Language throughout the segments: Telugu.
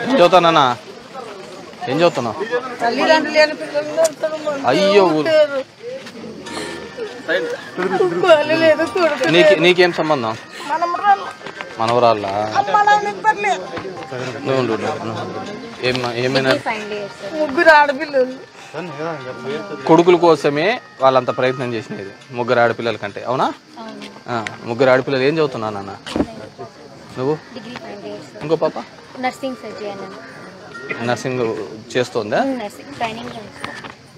ఏం చదువుతానన్నా ఏం చదువుతున్నావు తల్లిదండ్రులు లేని పిల్లలు దొరుకుతారు మాకు. అయ్యో ఊరు. తల్లి లేదు కొడుకు నీకు నీకేం సంబంధం మనమరాలు మనవరాళ్ళ అమ్మ నాన్న ఇద్దరు లేరు. నువ్వు ఉండు, ఉండు, ఉండు. ఏం ఏమైనా ఫైనల్ ఇయర్ సార్ ముగ్గురు ఆడపిల్లలు కొడుకుల కోసమే వాళ్ళంత ప్రయత్నం చేసినది ముగ్గురు ఆడపిల్లల కంటే అవునా అవును ఆ, ముగ్గురు ఆడపిల్లలు ఏం చదువుతున్నావు నాన్న నువ్వు డిగ్రీ ఫైనల్ ఇయర్ సార్ ఇంకో పాప నర్సింగ్ సార్ చేయను నర్సింగ్ చేస్తోందా నర్సింగ్ ట్రైనింగ్ సార్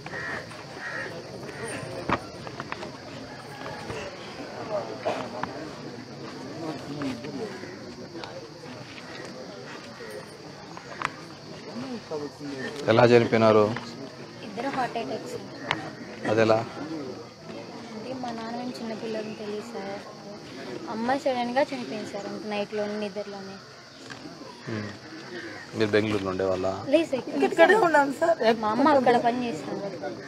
ఎలా చనిపోయినారు ఇద్దరు హార్ట్ అటాక్స్ అదెలా అంటే మా నాన్న మేము చిన్నపిల్లలని తెలియదు సార్ అమ్మ సడన్గా చనిపోయింది సార్ అంటే నైట్లోనే నిద్రలోనే ఉమ్. మీరు బెంగళూరులో ఉండేవాళ్ళ లేదు సార్ ఇక్కడ ఇక్కడే ఉన్నాను సార్ మా అమ్మ అక్కడ పని చేస్తాను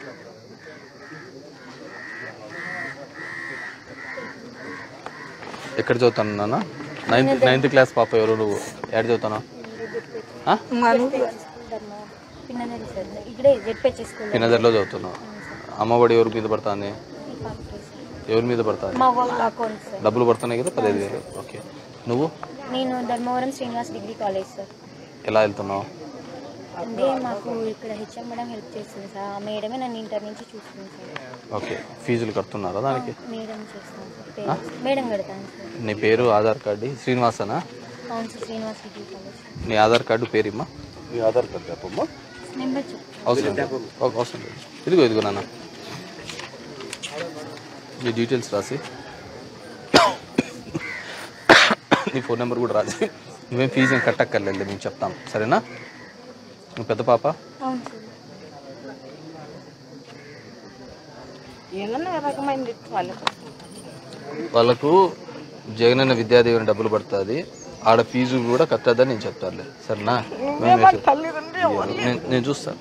ఎక్కడ చదువుతాను నాన్న నైన్త్ నైన్త్ క్లాస్ పాప ఎవరు నువ్వు ఎక్కడ చదువుతున్నావు ఆ? మన పిన్నదరి సార్ ఇక్కడే జెడ్పెచ్చి స్కూల్ పినదర్లో చదువుతున్నావు అమ్మఒడి ఎవరి మీద పడుతుంది ఎవరి మీద పడుతుంది మా వాళ్ళ అకౌంట్ సార్ డబ్బులు పడుతున్నాయి కదా పదిహేను వేలు ఓకే నువ్వు నేను Dharmavaram Srinivas degree college sir ఎలా వెళ్తున్నావు అంటే మాకు ఇక్కడ హెచ్ఎం మేడం హెల్ప్ చేస్తుంది సార్ ఆ మేడమే నన్ను ఇంటర్ నుంచి చూస్తుంది సార్ ఓకే ఫీజులు కడుతున్నారా దానికి మేడం చేస్తాను సార్ పేరెంట్స్ మేడం కడతాను సార్ నీ పేరు ఆధార్ కార్డు శ్రీనివాసనా అవును సార్ శ్రీనివాస్ డిగ్రీ కాలేజ్ నీ ఆధార్ కార్డు పేరు ఇమ్మా మీ ఆధార్ కార్డు చెప్పమ్మా నెంబర్ చెప్పు అవసరం లేదు. ఓ- అవసరం లేదు ఇదిగో ఇదిగో నాన్న నీ డీటెయిల్స్ రాసి నీ ఫోన్ నెంబర్ కూడా రాసి నువ్వేం ఫీజు ఏం కట్టక్కర్లేదు మేము చెప్తాం సరేనా నువ్వు పెద్ద పాప అవును సార్ ఏమన్నా రకమైంది వాళ్ళకు వాళ్ళకు జగనన్న విద్యాదేవిని డబ్బులు పడుతుంది ఆడ ఫీజు కూడా కట్టద్దని నేను చెప్తానులే సరేనా మేము వేసే- తల్లిదండ్రులు నేను నేను చూస్తాను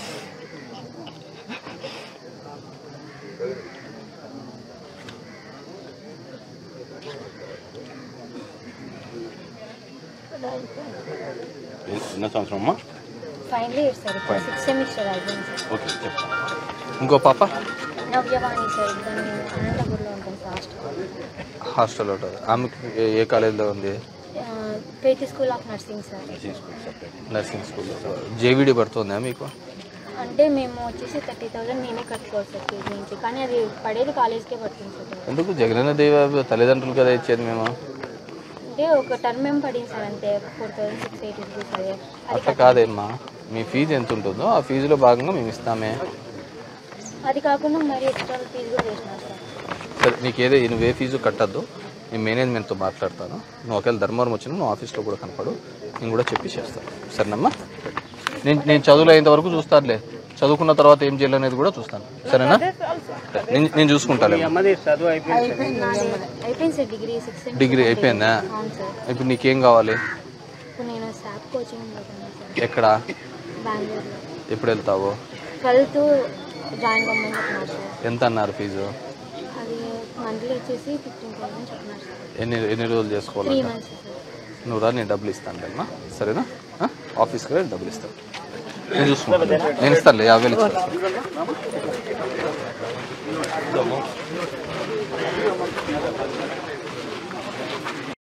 ఎన్న సంవత్సరం అమ్మా ఫైనల్ ఇయర్ సార్ ఇప్పుడు సిక్స్ సెమిస్టర్ అయిపోయింది సార్ ఓకే చెప్తాను ఇంకో పాప నవ్యవాణి సార్ ఇక్కడ నేను అనంతపూర్లో ఉంటాను సార్ హాస్టల్ హాస్టల్లో ఉంటుంది ఆమెకి ఏ- ఏ కాలేజీలో ఉంది Preethi school of nursing sir nursing స్కూల్లో జేవిడి పడుతుందా మీకు అంటే మేము వచ్చేసి థర్టీ థౌసండ్ నేనే కట్టుకోవాలి సార్ ఫీజు నుంచి కానీ అది పడేది కాలేజ్కే పడుతుంది సార్ ఎందుకు జగనన్న దేవి తల్లిదండ్రులు కదా ఇచ్చేది మేము అంటే ఒక టర్మ్ ఏం పడింది సార్ అంతే four thousand six eighty rupees అదే అది అట్లా కాదేమ్మా మీ ఫీజు ఎంత ఉంటుందో ఆ ఫీజులో భాగంగా మేము ఇస్తామే అది కాకుండా మరి ఎక్స్ట్రా ఫీజు కూడా చేసినారు సార్ సరే నీకు ఏదో నువ్వు ఏ ఫీజు కట్టద్దు నేను మేనేజ్మెంట్తో మాట్లాడతాను నువ్వు ఒకవేళ ధర్మవరం వచ్చినా నువ్వు ఆఫీస్లో కూడా కనపడు నేను కూడా చెప్పి చేస్తాను సరేనమ్మా నేను నేను చదువులో అయ్యేంత వరకు చూస్తానులే చదువుకున్న తర్వాత ఏం చేయాలనేది కూడా చూస్తాను సరేనా నేను నేను చూసుకుంటాలే నాది అయిపోయింది సార్ డిగ్రీ సిక్స్ డిగ్రీ అయిపోయిందా అవును సార్ ఇప్పుడు నీకేం కావాలి ఇప్పుడు నేను శాప్ కోచింగ్ పోతున్నాను సార్ ఎక్కడ బెంగళూరులో ఎప్పుడు వెళ్తావు ట్వెల్త్ జాయిన్ కమ్మని చెప్పినారు సార్ ఎంత అన్నారు ఫీజు అది మంత్లీ వచ్చేసి ఫిఫ్టీన్ థౌసండ్ చెప్పినారు సార్ ఎన్ని ఎన్ని రోజులు త్రీ చేసుకోవాలి మంత్స్ సార్ నువ్వు రా నేను డబ్బులు ఇస్తాను అమ్మా సరేనా ఆ? ఆఫీస్కి వెళ్ళి డబ్బులు ఇస్తాను నేను చూసుకుంటాను నేను ఇస్తానులే యాభై వేలు ఇస్తాను